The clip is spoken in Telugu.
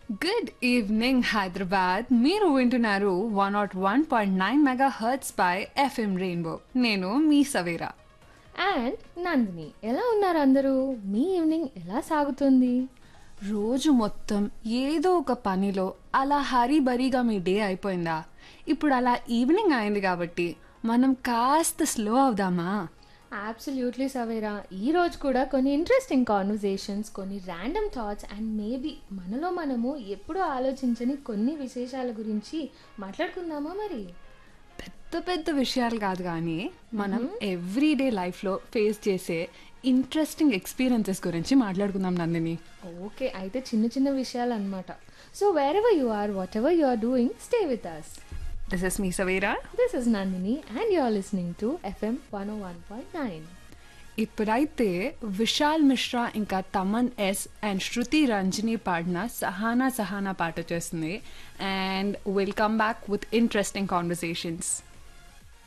గుడ్ ఈవినింగ్ హైదరాబాద్ మీరు వింటున్నారు one nought one point nine megahertz by F M rainbow నేను మీ సవేరా అండ్ నందిని ఎలా ఉన్నారు అందరూ మీ ఈవినింగ్ ఎలా సాగుతుంది రోజు మొత్తం ఏదో ఒక పనిలో అలా హరీబరీగా మీ డే అయిపోయిందా ఇప్పుడు అలా ఈవినింగ్ అయింది కాబట్టి మనం కాస్త స్లో అవుదామా అబ్సల్యూట్లీ సవేరా ఈ రోజు కూడా కొన్ని ఇంట్రెస్టింగ్ కాన్వర్జేషన్స్ కొన్ని ర్యాండమ్ థాట్స్ అండ్ మేబీ మనలో మనము ఎప్పుడూ ఆలోచించని కొన్ని విశేషాల గురించి మాట్లాడుకుందామా మరి పెద్ద పెద్ద విషయాలు కాదు కానీ మనం ఎవ్రీడే లైఫ్లో ఫేస్ చేసే ఇంట్రెస్టింగ్ ఎక్స్పీరియన్సెస్ గురించి మాట్లాడుకుందాం నందిని ఓకే అయితే చిన్న చిన్న విషయాలు అనమాట so wherever you are whatever you are doing stay with us this is మీ Savera this is Nandini and you are listening to F M one one point nine ఇప్పుడైతే విశాల్ మిశ్రా ఇంకా తమన్ ఎస్ అండ్ శృతి రంజని పాడిన సహానా సహానా పాట చేస్తుంది and will come back with interesting conversations